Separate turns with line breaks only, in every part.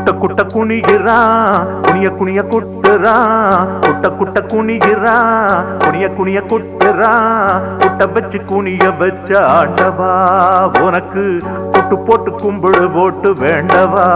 குட்ட குட்ட குனிகிறான் குனிய குனிய குட்டுறான் குட்ட குட்ட குனிகிறான் குனிய குனிய குட்டுறான் குட்ட வச்சு குனிய வச்ச ஆண்டவா உனக்கு குட்டு போட்டு கும்பிடு போட்டு வேண்டவா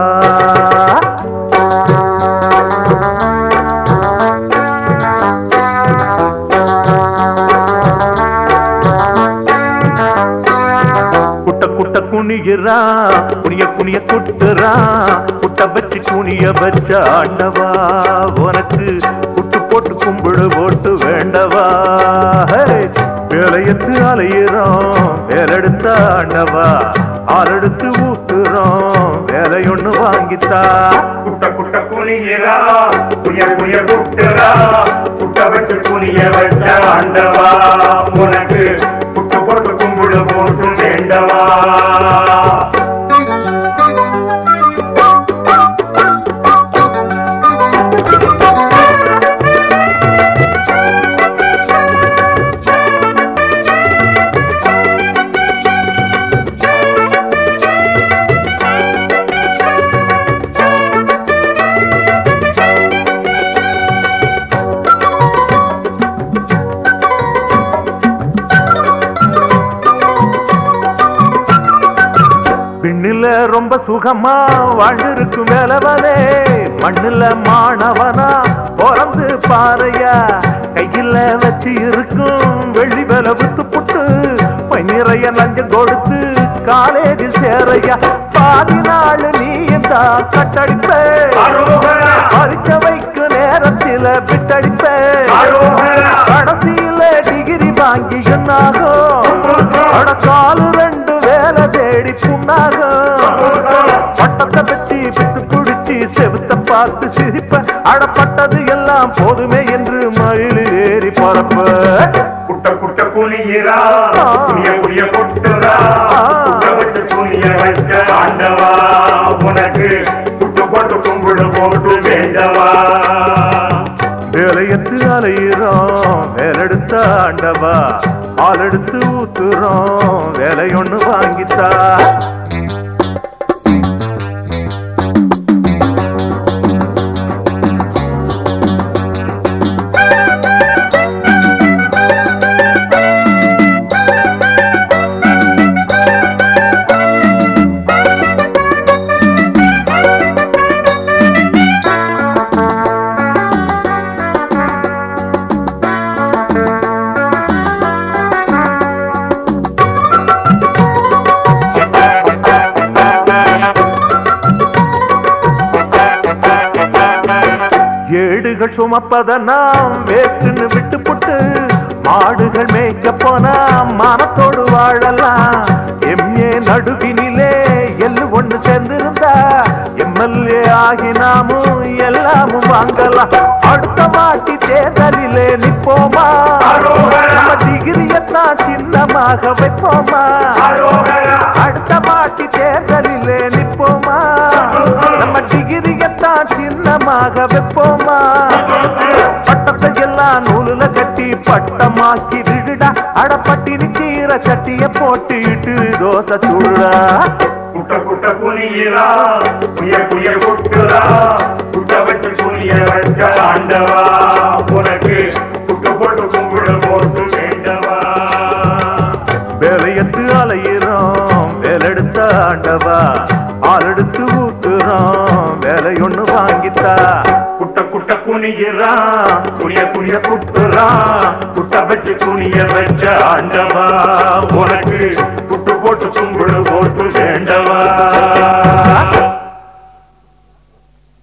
குட்ட குட்ட குனிகிறான் குனிய குனிய குட்டுறான் குட்ட வச்சு குனிய வச்ச ஆண்டவா உனக்கு குட்டு போட்டு கும்பிடு போட்டு வேண்டவா ஹே! வேலையத்து அலையிறோம் வேலெடுத்த ஆண்டவா ஆளெடுத்து ஊத்துறோம் வேலையொன்னு வாங்கித்தா
குட்ட குட்ட குனிகிறா குய குய குட்டுறா குட்ட வச்சு குனிய வச்ச ஆண்டவா உனக்கு குட்டு போட்டு கும்பிடு போட்டு வேண்டவா
விண்ணுல ரொம்ப சுகமா வாழ்ந்திருக்கும் வேலவனே மண்ணுல மாணவனா பிறந்து பாறையா கையில வச்சு இருக்கும் வெள்ளி வேல வித்து புட்டு பன்னிறைய நஞ்சம் கொடுத்து காலேஜில் சேரையா பாதி நாள் நீ இந்த கட்டடிப்ப
அரோகரா
பறிச்ச வைக்கு நேரத்தில விட்டடிப்ப
அரோகரா
கடைசியில டிகிரி வாங்கி என்னாகும் அட காலு ரெண்டு வேலை தேடி புண்ணாகும் பட்டத்தை வச்சு விட்டு குடிச்சு செவுத்த பார்த்து சிரிப்ப அடப்பட்டது எல்லாம் போதுமே என்று மயில் ஏறி பறப்ப
குட்ட குட்ட குனிகிறா குனிய குனிய குட்டுறா குட்ட வச்சு குனிய வச்ச ஆண்டவா உனக்கு குட்டு போட்டு கும்பிடு போட்டு வேண்டவா
வேலையத்து அலையிறோம் வேலெடுத்த ஆண்டவா ஆளெடுத்து ஊத்துறோம் வேலையொன்னு வாங்கித்தா ஏடுகள் சுமப்பத நாம் வேஸ்ட்னு விட்டு புட்டு மாடுகள் மேய்க்க போனா மானத்தோடு வாழலாம் எம்ஏ நடுவினிலே எள்ளு ஒண்ணு சேர்ந்திருந்தா எம்எல்ஏ ஆகி நாமும் எல்லாமும் வாங்கலாம் அடுத்த மாட்டி தேர்தலிலே நிப்போமா நம்ம டிகிரியத்தான் சின்னமாக வைப்போமா
அரோகரா
அடுத்த மாட்டி தேர்தலிலே நிப்போமா நம்ம டிகிரியத்தான் சின்னமாக வைப்போமா பட்டத்தை எல்லாம் நூலுல கட்டி பட்டமாக்கி விடுடா அடப்பட்டினி கீரை சட்டிய போட்டு இட்டு தோசை சுடுடா
குட்ட குட்ட குனிகிறா குய குய குட்டுறா குட்ட வச்சு குனிய வச்ச ஆண்டவா உனக்கு குட்டு போட்டு கும்பிடு போட்டு வேண்டவா
வேலையத்து அலையிறோம் வேலெடுத்த ஆண்டவா ஆளெடுத்து ஊத்துறோம் வேலையொன்னு வாங்கித்தா
குட்ட குட்ட குனிகிறா குனிய குனிய குட்டுறா குட்ட வச்சு குனிய வச்ச ஆண்டவா உனக்கு குட்டு போட்டு கும்பிடு போட்டு